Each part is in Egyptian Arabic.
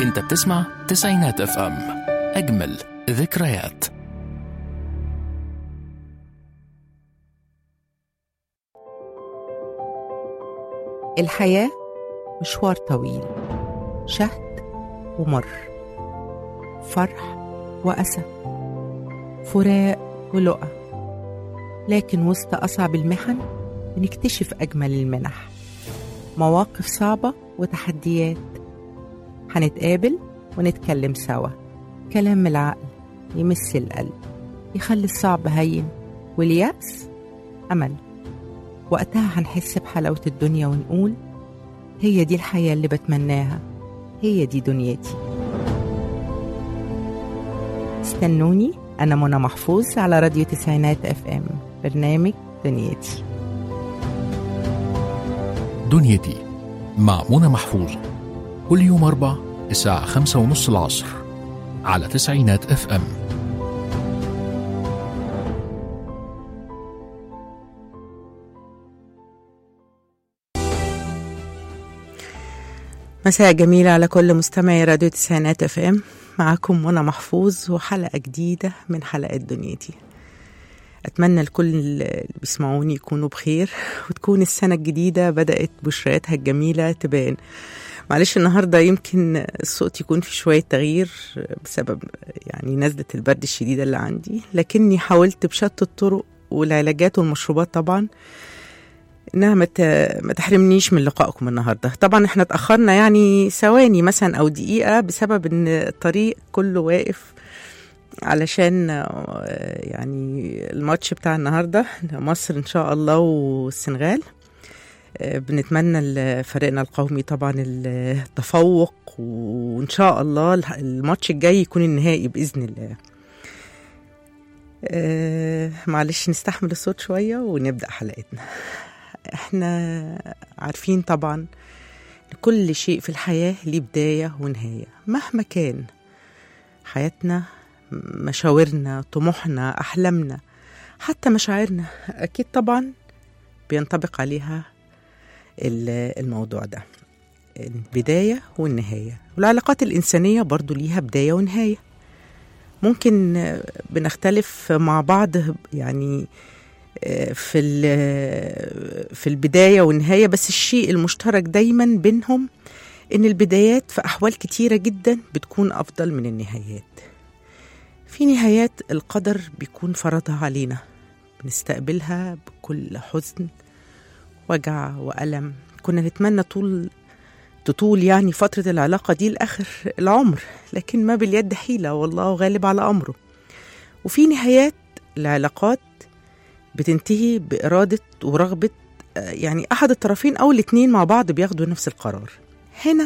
انت بتسمع تسعينات اف ام اجمل ذكريات الحياة مشوار طويل شهد ومر فرح وأسى فراق ولقى لكن وسط أصعب المحن بنكتشف أجمل المنح مواقف صعبة وتحديات هنتقابل ونتكلم سوا كلام من العقل يمس القلب يخلي الصعب هين واليأس أمل وقتها هنحس بحلاوة الدنيا ونقول هي دي الحياة اللي بتمناها هي دي دنيتي استنوني أنا منى محفوظ على راديو تسعينات اف ام برنامج دنيتي دنيتي مع منى محفوظ كل يوم أربع الساعة خمسة ونص العصر على تسعينات اف ام مساء جميلة على كل مستمعي راديو تسعينات اف ام معاكم منى محفوظ وحلقة جديدة من حلقات دنيتي أتمنى لكل اللي بيسمعوني يكونوا بخير وتكون السنة الجديدة بدأت بشرياتها الجميلة تبان معلش النهاردة يمكن الصوت يكون في شوية تغيير بسبب يعني نزلة البرد الشديدة اللي عندي لكني حاولت بشتى الطرق والعلاجات والمشروبات طبعا انها ما ت- ما تحرمنيش من لقائكم النهارده طبعا احنا اتاخرنا يعني ثواني مثلا او دقيقه بسبب ان الطريق كله واقف علشان آه، يعني الماتش بتاع النهارده مصر ان شاء الله والسنغال آه، بنتمنى لفريقنا القومي طبعا التفوق وان شاء الله الح- الماتش الجاي يكون النهائي باذن الله آه، معلش نستحمل الصوت شويه ونبدا حلقتنا احنا عارفين طبعا إن كل شيء في الحياة ليه بداية ونهاية مهما كان حياتنا مشاورنا طموحنا أحلامنا حتى مشاعرنا أكيد طبعا بينطبق عليها ال- الموضوع ده البداية والنهاية والعلاقات الإنسانية برضو ليها بداية ونهاية ممكن بنختلف مع بعض يعني في ال- في البدايه والنهايه بس الشيء المشترك دايما بينهم ان البدايات في احوال كتيره جدا بتكون افضل من النهايات في نهايات القدر بيكون فرضها علينا بنستقبلها بكل حزن وجع والم كنا نتمنى طول تطول يعني فترة العلاقة دي لآخر العمر لكن ما باليد حيلة والله غالب على أمره وفي نهايات العلاقات بتنتهي بإرادة ورغبة آه، يعني أحد الطرفين أو الاتنين مع بعض بياخدوا نفس القرار هنا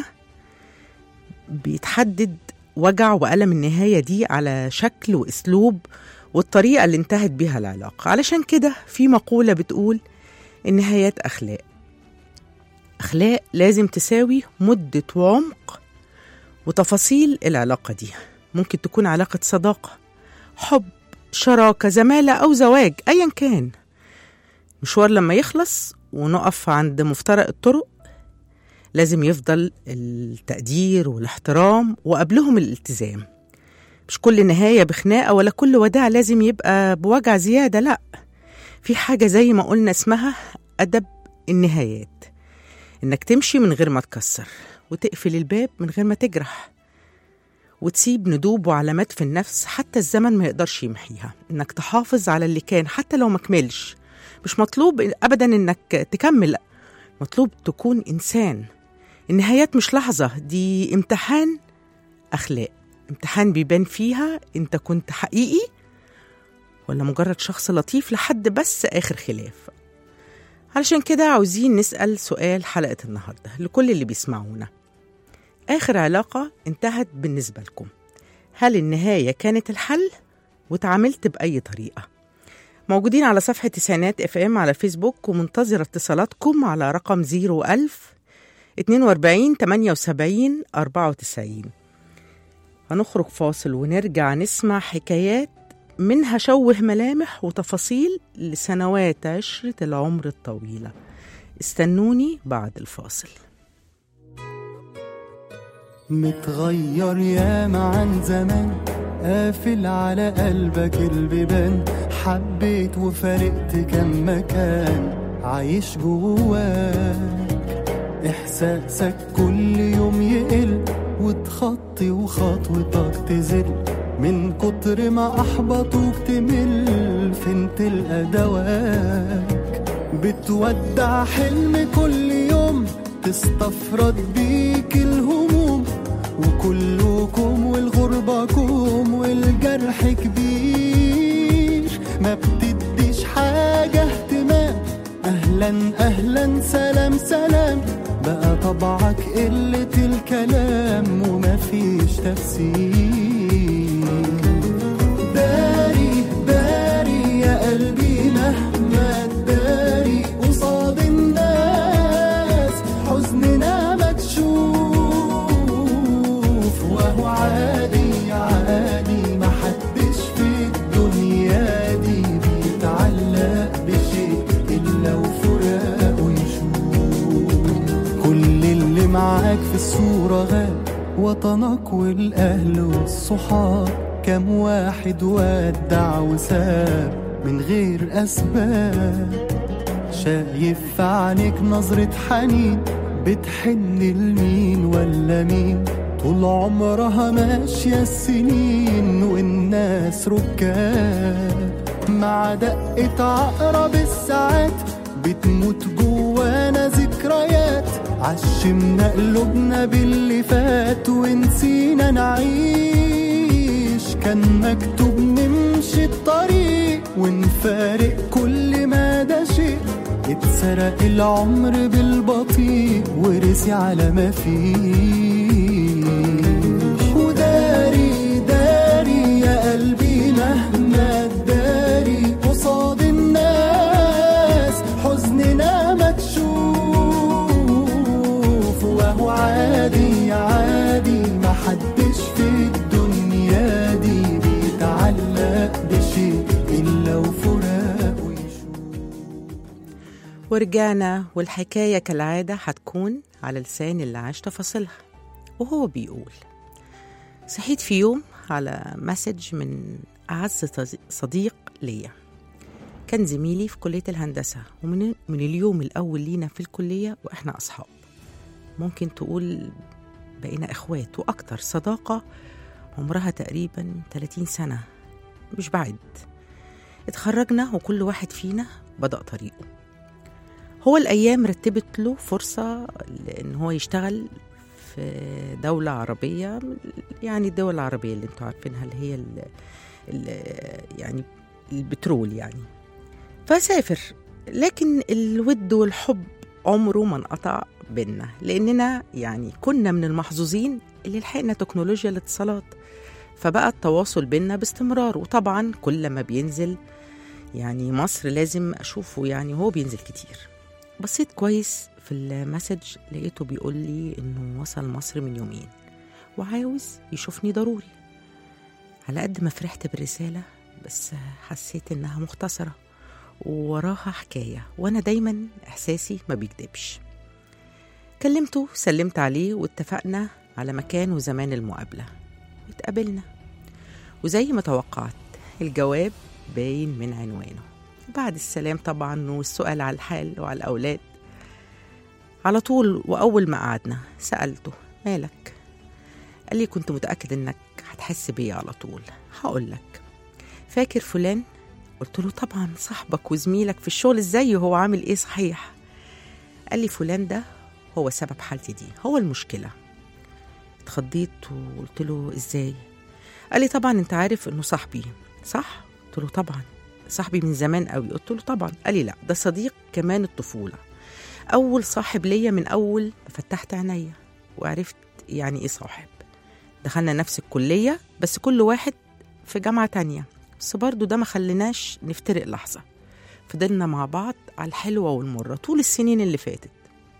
بيتحدد وجع وألم النهاية دي على شكل وأسلوب والطريقة اللي انتهت بيها العلاقة علشان كده في مقولة بتقول النهايات أخلاق أخلاق لازم تساوي مدة وعمق وتفاصيل العلاقة دي ممكن تكون علاقة صداقة حب شراكة زمالة أو زواج أيا كان مشوار لما يخلص ونقف عند مفترق الطرق لازم يفضل التقدير والاحترام وقبلهم الالتزام مش كل نهاية بخناقة ولا كل وداع لازم يبقى بوجع زيادة لأ في حاجة زي ما قلنا اسمها أدب النهايات إنك تمشي من غير ما تكسر وتقفل الباب من غير ما تجرح وتسيب ندوب وعلامات في النفس حتى الزمن ما يقدرش يمحيها انك تحافظ على اللي كان حتى لو ما كملش مش مطلوب ابدا انك تكمل لأ، مطلوب تكون انسان النهايات مش لحظه دي امتحان اخلاق امتحان بيبان فيها انت كنت حقيقي ولا مجرد شخص لطيف لحد بس اخر خلاف علشان كده عاوزين نسال سؤال حلقه النهارده لكل اللي بيسمعونا آخر علاقة انتهت بالنسبة لكم هل النهاية كانت الحل وتعاملت بأي طريقة موجودين على صفحة تسعينات اف ام على فيسبوك ومنتظرة اتصالاتكم على رقم 01000 42 78 94 هنخرج فاصل ونرجع نسمع حكايات منها شوه ملامح وتفاصيل لسنوات عشرة العمر الطويلة استنوني بعد الفاصل متغير ياما عن زمان قافل على قلبك البيبان حبيت وفارقت كم مكان عايش جواك إحساسك كل يوم يقل وتخطي وخطوتك تزل من كتر ما أحبطوك تمل فين تلقى دواك بتودع حلم كل يوم تستفرد بيك الهموم وكلكم والغربة كوم والجرح كبير ما بتديش حاجة اهتمام أهلا أهلا سلام سلام بقى طبعك قلة الكلام ومفيش تفسير داري داري يا قلبي مهما تداري قصاد الناس حزننا مكشوف وهو عادي عادي ما حدش في الدنيا دي بيتعلق بشيء إلا وفراقه يشوف كل اللي معاك في الصورة غاب وطنك والأهل والصحاب كم واحد ودع وساب من غير أسباب شايف في عينيك نظرة حنين بتحن لمين ولا مين طول عمرها ماشية السنين والناس ركاب مع دقة عقرب الساعات بتموت جوانا ذكريات عشمنا قلوبنا باللي فات ونسينا نعيش كان مكتوب نمشي الطريق ونفارق كل ما ده شيء اتسرق العمر بالبطيء ورسي على ما فيه وداري داري يا قلبي مهما تداري قصاد الناس حزننا مكشوف وهو عادي عادي ما حدش في الدنيا دي بيتعلق بشيء إلا وفراقه يشوف ورجعنا والحكاية كالعادة هتكون على لسان اللي عاش تفاصيلها وهو بيقول صحيت في يوم على مسج من أعز صدي- صديق ليا كان زميلي في كلية الهندسة ومن من اليوم الأول لينا في الكلية وإحنا أصحاب ممكن تقول بقينا إخوات وأكتر صداقة عمرها تقريبا 30 سنة مش بعد اتخرجنا وكل واحد فينا بدأ طريقه هو الأيام رتبت له فرصة لأن هو يشتغل في دولة عربية يعني الدول العربية اللي انتوا عارفينها اللي هي ال ال يعني البترول يعني فسافر لكن الود والحب عمره ما انقطع بينا لأننا يعني كنا من المحظوظين اللي لحقنا تكنولوجيا الاتصالات فبقى التواصل بينا باستمرار وطبعا كل ما بينزل يعني مصر لازم أشوفه يعني هو بينزل كتير بصيت كويس في المسج لقيته بيقول لي إنه وصل مصر من يومين وعاوز يشوفني ضروري على قد ما فرحت بالرسالة بس حسيت إنها مختصرة ووراها حكاية وأنا دايما إحساسي ما بيكدبش كلمته سلمت عليه واتفقنا على مكان وزمان المقابلة واتقابلنا وزي ما توقعت الجواب باين من عنوانه بعد السلام طبعا والسؤال على الحال وعلى الأولاد على طول وأول ما قعدنا سألته مالك قال لي كنت متأكد إنك هتحس بيا على طول هقول لك فاكر فلان قلت له طبعا صاحبك وزميلك في الشغل ازاي وهو عامل ايه صحيح قال لي فلان ده هو سبب حالتي دي هو المشكلة اتخضيت وقلت له ازاي قال لي طبعا انت عارف انه صاحبي صح قلت له طبعا صاحبي من زمان قوي قلت له طبعا قال لي لا ده صديق كمان الطفولة أول صاحب ليا من أول ما فتحت عينيا وعرفت يعني إيه صاحب دخلنا نفس الكلية بس كل واحد في جامعة تانية بس برضو ده ما خليناش نفترق لحظة فضلنا مع بعض على الحلوة والمرة طول السنين اللي فاتت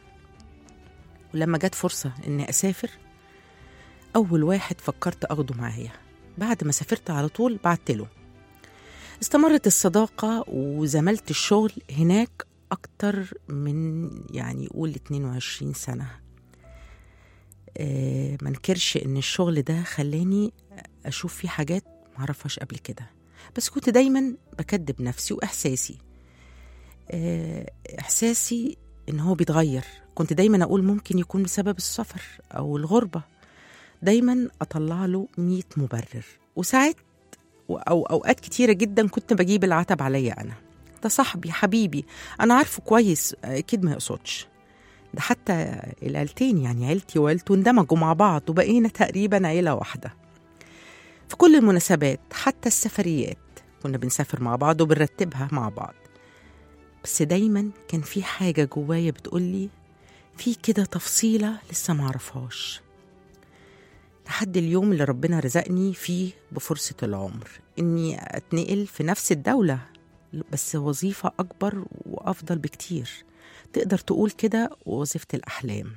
ولما جت فرصة إني أسافر أول واحد فكرت أخده معايا بعد ما سافرت على طول بعت له استمرت الصداقة وزمالة الشغل هناك أكتر من يعني قول 22 سنة آه، ما انكرش ان الشغل ده خلاني اشوف فيه حاجات معرفهاش قبل كده بس كنت دايما بكدب نفسي واحساسي آه، احساسي ان هو بيتغير كنت دايما اقول ممكن يكون بسبب السفر او الغربه دايما اطلع له 100 مبرر وساعات او اوقات كتيره جدا كنت بجيب العتب عليا انا ده صاحبي حبيبي انا عارفه كويس اكيد ما يقصدش ده حتى العيلتين يعني عيلتي وعيلته اندمجوا مع بعض وبقينا تقريبا عيله واحده في كل المناسبات حتى السفريات كنا بنسافر مع بعض وبنرتبها مع بعض بس دايما كان في حاجة جوايا بتقولي في كده تفصيلة لسه معرفهاش لحد اليوم اللي ربنا رزقني فيه بفرصة العمر إني أتنقل في نفس الدولة بس وظيفة أكبر وأفضل بكتير تقدر تقول كده وظيفة الأحلام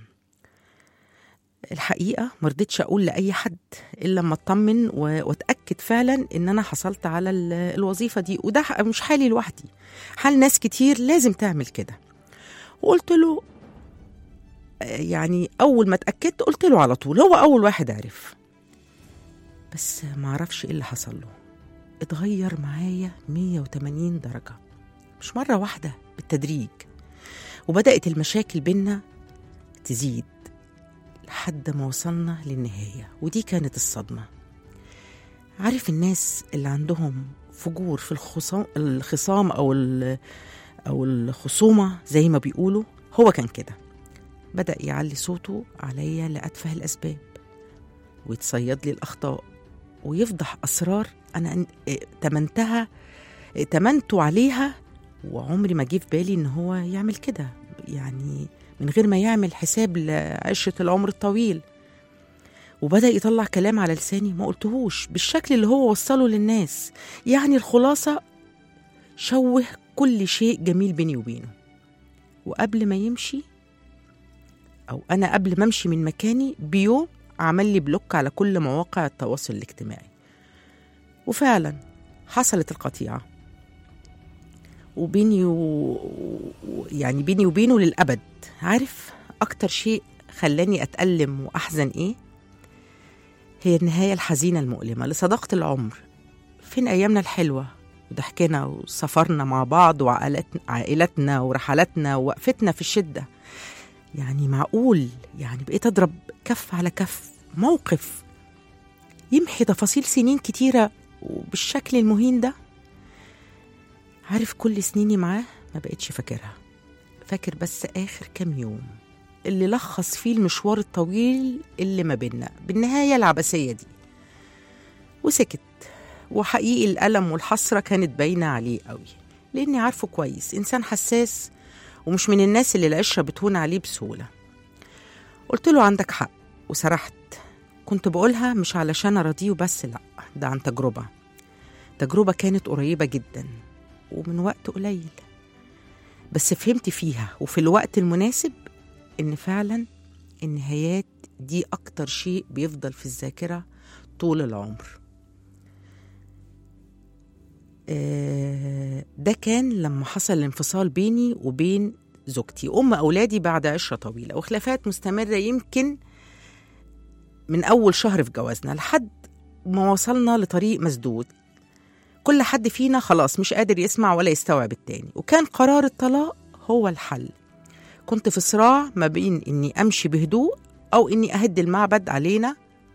الحقيقة مرضتش أقول لأي حد إلا لما أطمن و- وأتأكد فعلا إن أنا حصلت على ال- الوظيفة دي وده ح- مش حالي لوحدي حال ناس كتير لازم تعمل كده وقلت له آه، يعني أول ما اتأكدت قلت له على طول هو أول واحد عرف بس معرفش إيه اللي حصل له اتغير معايا 180 درجة مش مرة واحدة بالتدريج وبدأت المشاكل بينا تزيد لحد ما وصلنا للنهاية ودي كانت الصدمة عارف الناس اللي عندهم فجور في الخصام, الخصام أو, ال- أو الخصومة زي ما بيقولوا هو كان كده بدأ يعلي صوته عليا لأتفه الأسباب ويتصيد لي الأخطاء ويفضح أسرار أنا أن- اه، تمنتها اه، تمنته عليها وعمري ما جه في بالي إن هو يعمل كده يعني من غير ما يعمل حساب لعشرة العمر الطويل وبدأ يطلع كلام على لساني ما قلتهوش بالشكل اللي هو وصله للناس يعني الخلاصة شوه كل شيء جميل بيني وبينه وقبل ما يمشي أو أنا قبل ما أمشي من مكاني بيوم عمل لي بلوك على كل مواقع التواصل الاجتماعي وفعلا حصلت القطيعة وبيني و... و- يعني بيني وبينه للأبد عارف أكتر شيء خلاني أتألم وأحزن إيه؟ هي النهاية الحزينة المؤلمة لصداقة العمر فين أيامنا الحلوة وضحكنا وسفرنا مع بعض وعائلتنا عائلتنا ورحلاتنا ووقفتنا في الشدة يعني معقول يعني بقيت أضرب كف على كف موقف يمحي تفاصيل سنين كتيرة وبالشكل المهين ده عارف كل سنيني معاه ما بقتش فاكرها فاكر بس آخر كام يوم اللي لخص فيه المشوار الطويل اللي ما بينا بالنهاية العبثية دي وسكت وحقيقي الألم والحسرة كانت باينة عليه قوي لأني عارفه كويس إنسان حساس ومش من الناس اللي العشرة بتهون عليه بسهولة قلت له عندك حق وسرحت كنت بقولها مش علشان أراضيه بس لأ ده عن تجربة تجربة كانت قريبة جدا ومن وقت قليل بس فهمت فيها وفي الوقت المناسب إن فعلا النهايات دي أكتر شيء بيفضل في الذاكرة طول العمر آه، ده كان لما حصل الانفصال بيني وبين زوجتي أم أولادي بعد عشرة طويلة وخلافات مستمرة يمكن من أول شهر في جوازنا لحد ما وصلنا لطريق مسدود كل حد فينا خلاص مش قادر يسمع ولا يستوعب التاني وكان قرار الطلاق هو الحل كنت في صراع ما بين إني أمشي بهدوء أو إني أهد المعبد علينا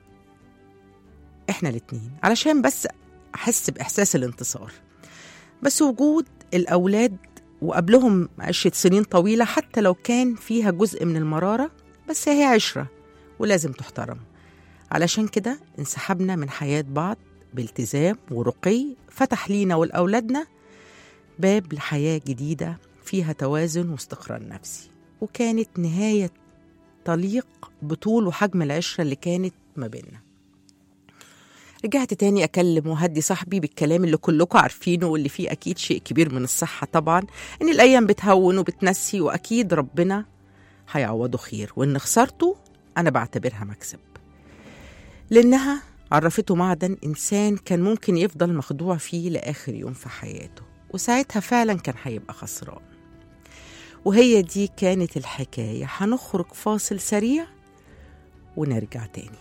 إحنا الاتنين علشان بس أحس بإحساس الانتصار بس وجود الأولاد وقبلهم عشرة سنين طويلة حتى لو كان فيها جزء من المرارة بس هي عشرة ولازم تحترم علشان كده انسحبنا من حياة بعض بالتزام ورقي فتح لينا ولأولادنا باب لحياة جديدة فيها توازن واستقرار نفسي وكانت نهاية تليق بطول وحجم العشرة اللي كانت ما بيننا رجعت تاني أكلم وهدي صاحبي بالكلام اللي كلكم عارفينه واللي فيه أكيد شيء كبير من الصحة طبعا إن الأيام بتهون وبتنسي وأكيد ربنا هيعوضه خير وإن خسارته أنا بعتبرها مكسب لأنها عرفته معدن إنسان كان ممكن يفضل مخدوع فيه لآخر يوم في حياته وساعتها فعلا كان هيبقى خسران وهي دي كانت الحكاية هنخرج فاصل سريع ونرجع تاني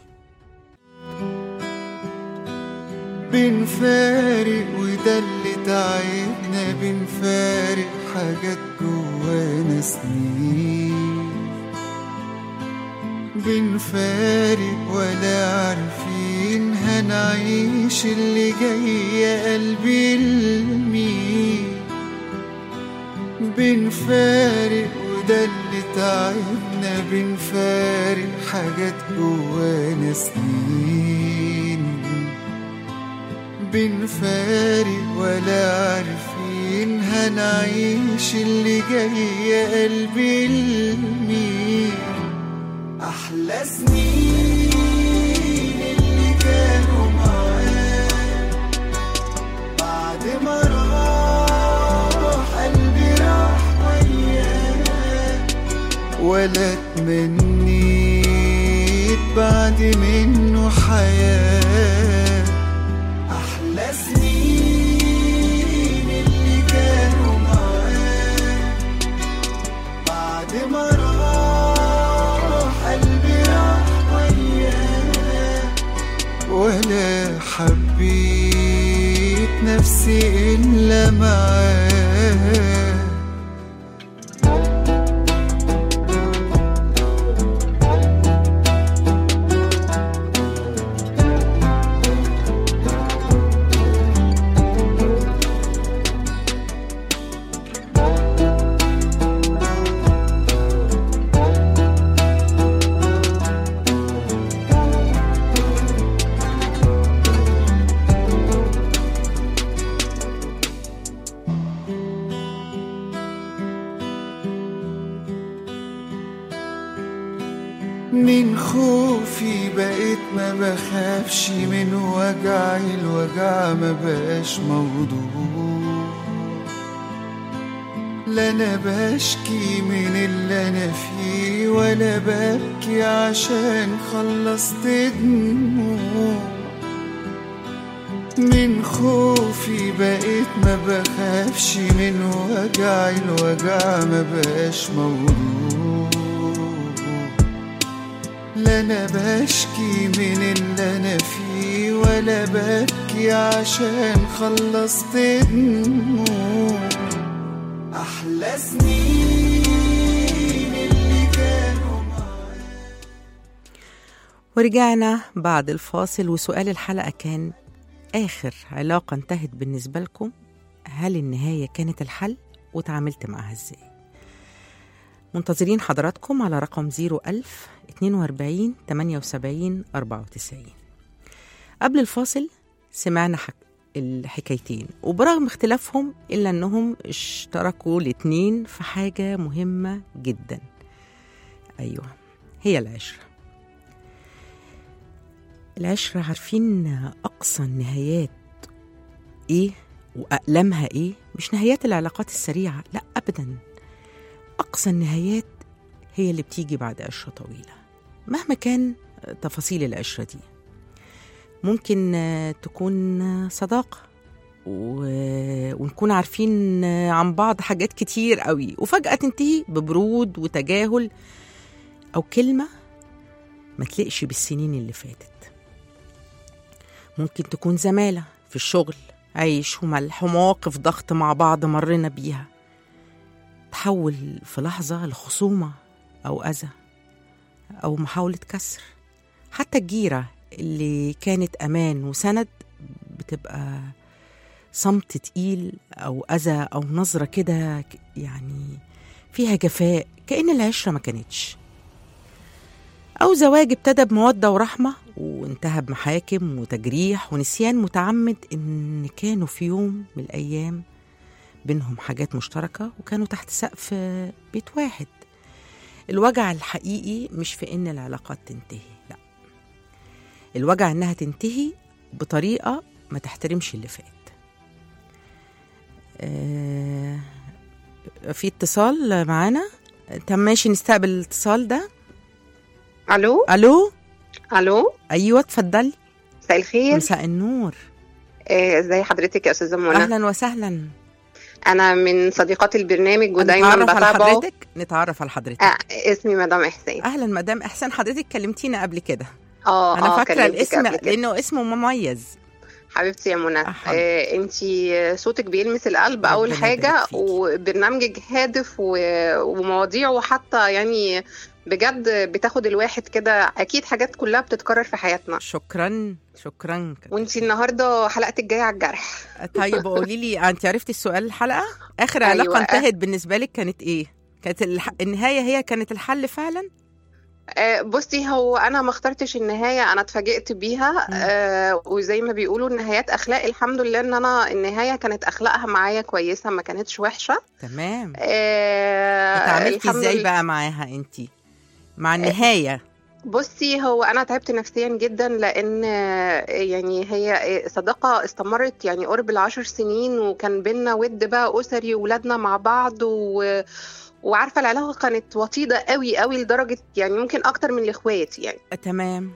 بنفارق وده اللي تعبنا بنفارق حاجات جوانا سنين بنفارق ولا عارفين هنعيش اللي جاي يا قلبي لمين بنفارق وده اللي تعبنا بنفارق حاجات جوانا سنين بنفارق ولا عارفين هنعيش اللي جاي يا قلبي لمين أحلى سنين اللي كانوا معاك بعد ما راح قلبي راح وياك ولا تمنيت بعد منه حياة أحلى سنين اللي كانوا معاك بعد ما راح قلبي راح وياك ولا حبيت نفسي إلا معاك من خوفي بقيت ما بخافش من وجعي الوجع ما بقاش موضوع لا انا بشكي من اللي انا فيه ولا ببكي عشان خلصت دموع من خوفي بقيت ما بخافش من وجعي الوجع ما بقاش موضوع لا انا بشكي من اللي انا فيه ولا ببكي عشان خلصت دموع احلى سنين اللي كانوا ورجعنا بعد الفاصل وسؤال الحلقة كان آخر علاقة انتهت بالنسبة لكم هل النهاية كانت الحل وتعاملت معها ازاي منتظرين حضراتكم على رقم 01000 42 78 94 قبل الفاصل سمعنا حك... الحكايتين وبرغم اختلافهم إلا أنهم اشتركوا الاتنين في حاجة مهمة جدا أيوة هي العشرة العشرة عارفين أقصى النهايات إيه وأقلمها إيه مش نهايات العلاقات السريعة لا أبدا أقصى النهايات هي اللي بتيجي بعد عشرة طويلة مهما كان تفاصيل العشرة دي ممكن آه، تكون آه، صداقة و- ونكون عارفين آه، عن بعض حاجات كتير قوي وفجأة تنتهي ببرود وتجاهل أو كلمة ما تلقش بالسنين اللي فاتت ممكن تكون زمالة في الشغل عيش وملح ومواقف ضغط مع بعض مرينا بيها تحول في لحظة لخصومة أو أذى أو محاولة كسر حتى الجيرة اللي كانت أمان وسند بتبقى صمت تقيل أو أذى أو نظرة كده ك- يعني فيها جفاء كأن العشرة ما كانتش أو زواج ابتدى بمودة ورحمة وانتهى بمحاكم وتجريح ونسيان متعمد إن كانوا في يوم من الأيام بينهم حاجات مشتركة وكانوا تحت سقف بيت واحد الوجع الحقيقي مش في إن العلاقات تنتهي لا الوجع إنها تنتهي بطريقة ما تحترمش اللي فات آه في اتصال معانا طب ماشي نستقبل الاتصال ده الو الو الو ايوه اتفضلي مساء الخير مساء النور آه، ازي حضرتك يا استاذه منى اهلا وسهلا انا من صديقات البرنامج ودايما نتعرف على بتابعه حضرتك نتعرف على حضرتك آه اسمي مدام احسان اهلا مدام احسان حضرتك كلمتينا قبل كده اه انا اه فاكره كلمتك الاسم قبل كده. لانه اسمه مميز حبيبتي يا منى آه، حبيبتي. آه انتي صوتك بيلمس القلب اول ربنا حاجه يبارك فيكي. وبرنامجك هادف و- ومواضيعه حتى يعني بجد بتاخد الواحد كده اكيد حاجات كلها بتتكرر في حياتنا شكرا شكرا وانتي النهارده حلقتك جايه على الجرح طيب قولي لي انت عرفتي السؤال الحلقه اخر أيوة. علاقه انتهت بالنسبه لك كانت ايه كانت الح... النهايه هي كانت الحل فعلا آه، بصي هو انا ما اخترتش النهايه انا اتفاجئت بيها مم. آه وزي ما بيقولوا النهايات اخلاق الحمد لله ان انا النهايه كانت اخلاقها معايا كويسه ما كانتش وحشه تمام آه اتعاملتي الحمد ازاي لله. بقى معاها انت مع النهايه بصي هو انا تعبت نفسيا جدا لان آه، يعني هي آه، صداقه استمرت يعني قرب العشر سنين وكان بينا ود بقى اسري وولادنا مع بعض و وعارفه العلاقه كانت وطيده قوي قوي لدرجه يعني ممكن اكتر من الاخوات يعني تمام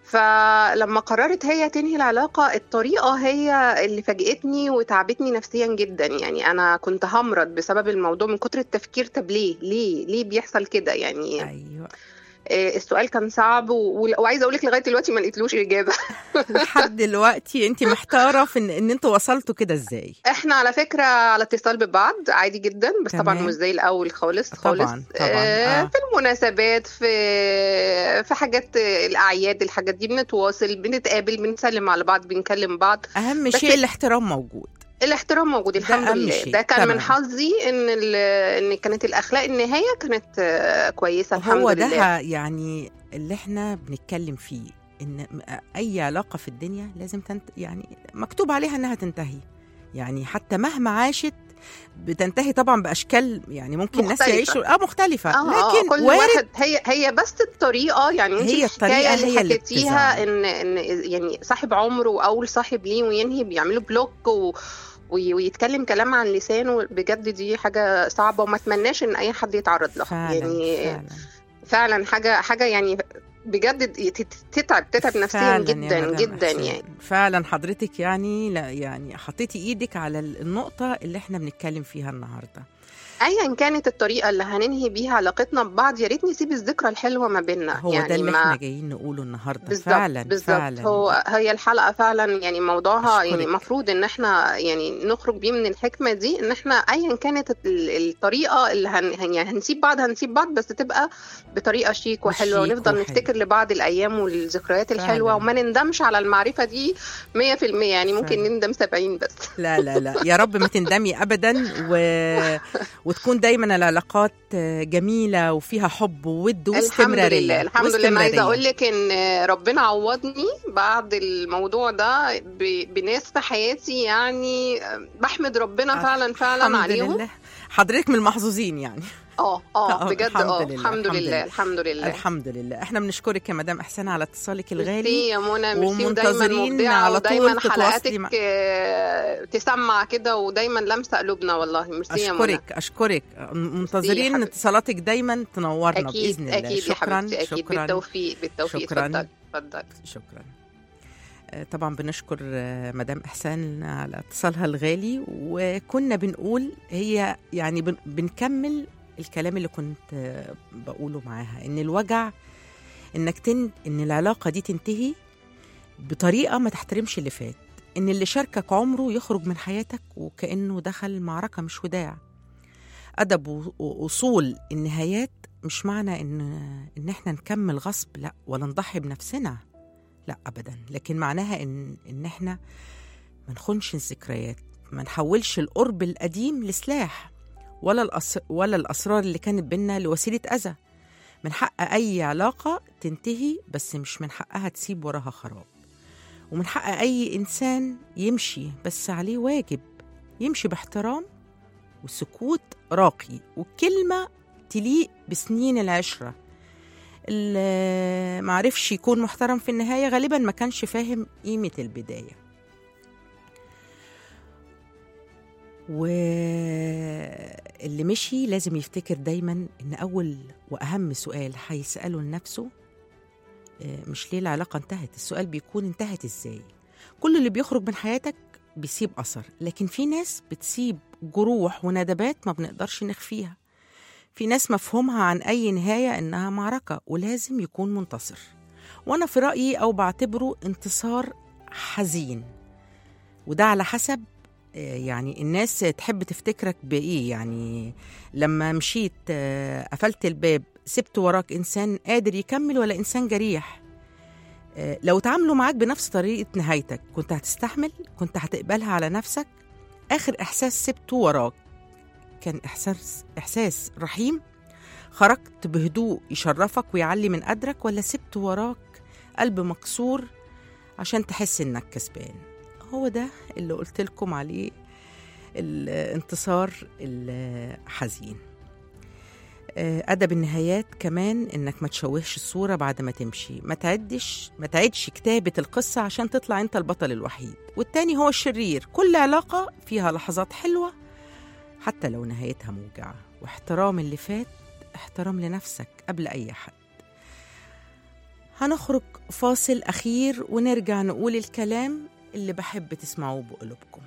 فلما قررت هي تنهي العلاقة الطريقة هي اللي فاجئتني وتعبتني نفسيا جدا يعني أنا كنت همرض بسبب الموضوع من كتر التفكير طب ليه ليه ليه بيحصل كده يعني ايوه آه، السؤال كان صعب و... وعايزة أقولك لغاية دلوقتي ما لقيتلوش إجابة لحد دلوقتي انت محتاره في ان, إن انتوا وصلتوا كده ازاي احنا على فكرة على اتصال ببعض عادي جدا بس طبعا تمام. مش زي الأول خالص طبعاً، خالص طبعاً، آه، آه. في المناسبات في في حاجات آه، الأعياد الحاجات دي بنتواصل بنتقابل بنسلم على بعض بنكلم بعض اهم بس- شيء الاحترام موجود الاحترام موجود ده الحمد أهم لله شيء. ده كان تمام. من حظي ان ال- ان كانت الاخلاق النهايه كانت آه، كويسه الحمد هو لله ده يعني اللي احنا بنتكلم فيه ان م- اي علاقه في الدنيا لازم تنت يعني مكتوب عليها انها تنتهي يعني حتى مهما عاشت بتنتهي طبعا باشكال يعني ممكن الناس مختلفة. يعيشوا اه مختلفه اه آه، لكن كل وارد واحد هي هي بس الطريقه يعني انت هي الطريقة الحكايه هي اللي اللي حكيتيها بتزعل. ان ان يعني صاحب عمره واول صاحب ليه وينهي بيعملوا بلوك و وي- ويتكلم كلام عن لسانه بجد دي حاجه صعبه وما اتمناش ان اي حد يتعرض لها فعلا يعني فعلا فعلا حاجه حاجه يعني بجد تت- تتعب تتعب نفسيا فعلاً يا جدا مدام جدا إحسان. يعني فعلا حضرتك يعني لا يعني حطيتي ايدك على النقطه اللي احنا بنتكلم فيها النهارده ايا كانت الطريقه اللي هننهي بيها علاقتنا ببعض يا ريت نسيب الذكرى الحلوه ما بيننا هو يعني ده اللي ما احنا جايين نقوله النهارده بالظبط فعلا بالظبط فعلا هو هي الحلقه فعلا يعني موضوعها أشكرك. يعني المفروض ان احنا يعني نخرج بيه من الحكمه دي ان احنا ايا كانت ال- الطريقه اللي هن هن- يعني هنسيب بعض هنسيب بعض بس تبقى بطريقه شيك وحلوه وشيك ونفضل وحلو. نفتكر لبعض الايام والذكريات الحلوه فعلاً. وما نندمش على المعرفه دي 100% يعني ممكن فعلاً. نندم 70 بس لا لا لا يا رب ما تندمي ابدا و... وتكون دايما العلاقات جميله وفيها حب وود الحمد واستمراريه لله الحمد لله انا عايزه واستمرارية. اقول لك ان ربنا عوضني بعد الموضوع ده ب- بناس في حياتي يعني بحمد ربنا فعلا فعلا الحمد عليهم لله حضرتك من المحظوظين يعني اه آه، اه بجد الحمد اه لله، الحمد الحمد لله لله. الحمد لله الحمد لله احنا بنشكرك يا مدام احسان على اتصالك ميرسي الغالي يا منى ميرسي ودايما ومنتظرين مبدعه على طول ودايما تتواصلي حلقاتك مع- آه، تسمع كده ودايما لامسه قلوبنا والله ميرسي يا منى اشكرك اشكرك منتظرين حبيبتي. اتصالاتك دايما تنورنا اكيد باذن الله اكيد يا شكرا حبيبتي اكيد شكرا بالتوفيق بالتوفيق شكراً. اتفضلي اتفضلي شكرا آه، طبعا بنشكر آه، مدام احسان على اتصالها الغالي وكنا بنقول هي يعني بن- بنكمل الكلام اللي كنت آه، بقوله معاها ان الوجع انك تن ان العلاقه دي تنتهي بطريقه ما تحترمش اللي فات ان اللي شاركك عمره يخرج من حياتك وكانه دخل معركه مش وداع ادب و- واصول النهايات مش معنى ان ان احنا نكمل غصب لا ولا نضحي بنفسنا لا ابدا لكن معناها ان ان احنا ما نخونش الذكريات ما نحولش القرب القديم لسلاح ولا الأس... ولا الاسرار اللي كانت بينا لوسيله اذى من حق اي علاقه تنتهي بس مش من حقها تسيب وراها خراب ومن حق اي انسان يمشي بس عليه واجب يمشي باحترام وسكوت راقي وكلمه تليق بسنين العشره اللي معرفش يكون محترم في النهاية غالبا ما كانش فاهم قيمة البداية واللي مشي لازم يفتكر دايما ان اول واهم سؤال هيسأله لنفسه آه، مش ليه العلاقة انتهت السؤال بيكون انتهت ازاي كل اللي بيخرج من حياتك بيسيب أثر لكن في ناس بتسيب جروح وندبات ما بنقدرش نخفيها في ناس مفهومها عن أي نهاية إنها معركة ولازم يكون منتصر وأنا في رأيي أو بعتبره انتصار حزين وده على حسب آه، يعني الناس تحب تفتكرك بإيه يعني لما مشيت آه، قفلت الباب سبت وراك إنسان قادر يكمل ولا إنسان جريح آه، لو تعاملوا معاك بنفس طريقة نهايتك كنت هتستحمل كنت هتقبلها على نفسك آخر إحساس سبته وراك كان إحساس إحساس رحيم خرجت بهدوء يشرفك ويعلي من قدرك ولا سبت وراك قلب مكسور عشان تحس إنك كسبان هو ده اللي قلت لكم عليه الانتصار الحزين آه، أدب النهايات كمان إنك ما تشوهش الصورة بعد ما تمشي ما تعدش ما تعدش كتابة القصة عشان تطلع أنت البطل الوحيد والتاني هو الشرير كل علاقة فيها لحظات حلوة حتى لو نهايتها موجعة واحترام اللي فات احترام لنفسك قبل أي حد هنخرج فاصل أخير ونرجع نقول الكلام اللي بحب تسمعوه بقلوبكم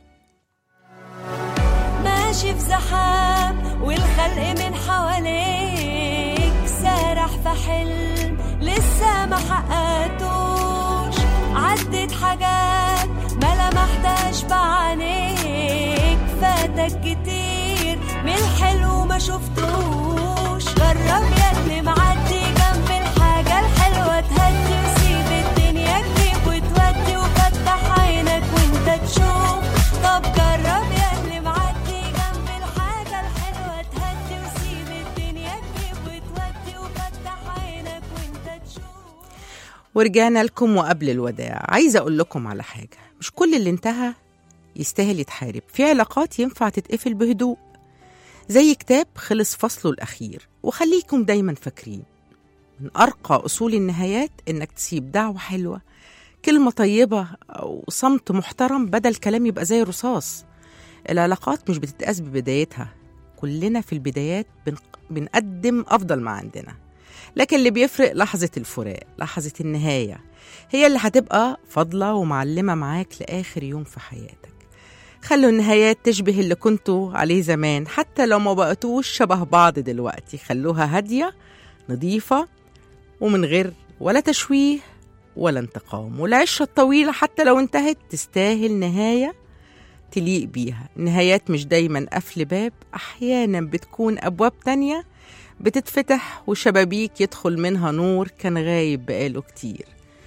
ماشي في زحام والخلق من حواليك سارح في حلم لسه ما حققتوش عدت حاجات ما لمحتهاش بعينيك فاتك كتير من الحلو ما شفتوش جرب يا اللي معدي جنب الحاجة الحلوة تهدي وسيب الدنيا تجيب وتودي وفتح عينك وانت تشوف طب جرب يا اللي معدي جنب الحاجة الحلوة تهدي وسيب الدنيا تجيب وتودي وفتح عينك وانت تشوف ورجعنا لكم وقبل الوداع عايزة أقول لكم على حاجة مش كل اللي انتهى يستاهل يتحارب في علاقات ينفع تتقفل بهدوء زي كتاب خلص فصله الأخير وخليكم دايما فاكرين من أرقى أصول النهايات إنك تسيب دعوة حلوة كلمة طيبة أو صمت محترم بدل كلام يبقى زي الرصاص العلاقات مش بتتقاس ببدايتها كلنا في البدايات بن... بنقدم أفضل ما عندنا لكن اللي بيفرق لحظة الفراق لحظة النهاية هي اللي هتبقى فاضلة ومعلمة معاك لآخر يوم في حياتك خلوا النهايات تشبه اللي كنتوا عليه زمان حتى لو ما بقتوش شبه بعض دلوقتي خلوها هادية نظيفة ومن غير ولا تشويه ولا انتقام والعشرة الطويلة حتى لو انتهت تستاهل نهاية تليق بيها النهايات مش دايما قفل باب أحيانا بتكون أبواب تانية بتتفتح وشبابيك يدخل منها نور كان غايب بقاله كتير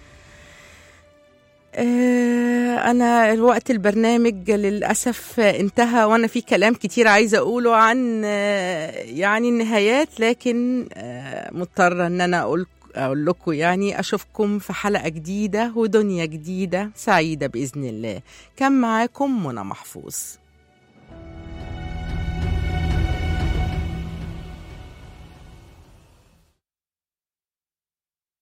آه، أنا الوقت البرنامج للأسف انتهى وأنا في كلام كتير عايزة أقوله عن آه، يعني النهايات لكن آه، مضطرة إن أنا أقول أقول لكم يعني أشوفكم في حلقة جديدة ودنيا جديدة سعيدة بإذن الله كان معاكم منى محفوظ